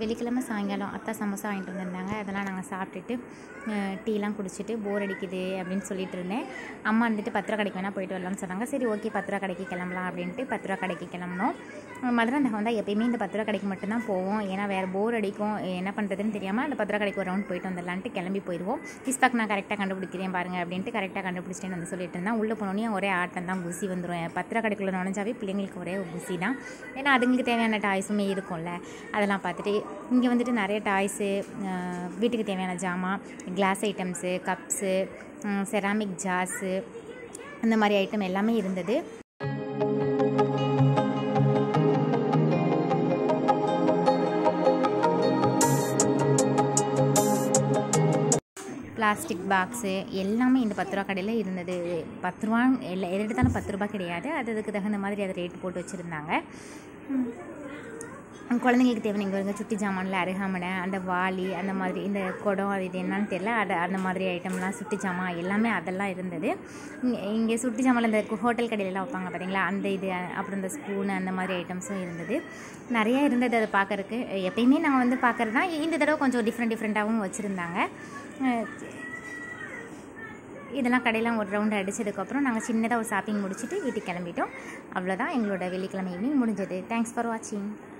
வெள்ளிக்கிழமை சாயங்காலம் அத்தா சமோசா வாங்கிட்டு வந்திருந்தாங்க அதெல்லாம் நாங்கள் சாப்பிட்டுட்டு அஹ், டீலாம் குடிச்சிட்டு போர் அடிக்குது அப்படின்னு சொல்லிட்டு இருந்தேன் அம்மா வந்துட்டு பத்து ரூபா கடைக்கு வேணால் போயிட்டு வரலாம்னு சொன்னாங்க சரி ஓகே பத்து ரூபா கடைக்கு கிளம்பலாம் அப்படின்ட்டு பத்து ரூபா கடைக்கு கிளம்பினோம் மதுராந்தகம் வந்தால் எப்பயுமே இந்த பத்து ரூபா கடைக்கு மட்டும்தான் போவோம் ஏன்னா வேறு போர் அடிக்கும் என்ன பண்ணுறதுன்னு தெரியாமல் அந்த பத்து ரூபா கடைக்கு ஒரு ரவுண்ட் போயிட்டு வந்துடலான்ட்டு கிளம்பி போயிடுவோம் இஸ்பாக் நான் கரெக்டாக கண்டுபிடிக்கிறேன் பாருங்க அப்படின்ட்டு கரெக்டாக கண்டுபிடிச்சிட்டேன்னு வந்து சொல்லிட்டு இருந்தேன் உள்ளே போனோடனே ஒரே ஆட்டம் தான் குசி வந்துடும் பத்து ரூபா கடைக்குள்ளே நுழைஞ்சாவே பிள்ளைங்களுக்கு ஒரே ஒரு குசி தான் ஏன்னா அதுங்களுக்கு தேவையான டாய்ஸுமே இருக்கும்ல அதெல்லாம் பார்த்துட்டு இங்கே வந்துட்டு நிறைய டாய்ஸு வீட்டுக்கு தேவையான ஜாமான் glass items cups ceramic jars அந்த மாதிரி ஐட்டம் எல்லாமே இருந்தது பிளாஸ்டிக் பாக்ஸு எல்லாமே இந்த பத்து ரூபா கடையில் இருந்தது பத்து ரூபா எல்லா எது எடுத்தாலும் பத்து ரூபா கிடையாது அது அதுக்கு தகுந்த மாதிரி அதை ரேட் போட்டு வச்சுருந்தாங்க குழந்தைங்களுக்கு தேவை நீங்கள் வருங்க சுட்டி ஜாமானில் அருகாமனை அந்த வாளி அந்த மாதிரி இந்த குடம் அது இது என்னன்னு தெரியல அது அந்த மாதிரி ஐட்டம்லாம் சுட்டி ஜாமான் எல்லாமே அதெல்லாம் இருந்தது இங்கே இங்கே சுட்டி ஜாமான் இந்த ஹோட்டல் கடையிலலாம் வைப்பாங்க பார்த்தீங்களா அந்த இது அப்புறம் இந்த ஸ்பூனு அந்த மாதிரி ஐட்டம்ஸும் இருந்தது நிறையா இருந்தது அதை பார்க்கறக்கு எப்பயுமே நாங்கள் வந்து பார்க்குறது தான் இந்த தடவை கொஞ்சம் டிஃப்ரெண்ட் டிஃப்ரெண்ட்டாகவும் வச்சுருந்தாங்க இதெல்லாம் கடையெல்லாம் ஒரு ரவுண்டு அடித்ததுக்கப்புறம் நாங்கள் சின்னதாக ஒரு ஷாப்பிங் முடிச்சுட்டு வீட்டுக்கு கிளம்பிட்டோம் அவ்வளோதான் எங்களோட வெள்ளிக்கிழமை ஈவினிங் முடிஞ்சது தேங்க்ஸ் ஃபார் வாட்சிங்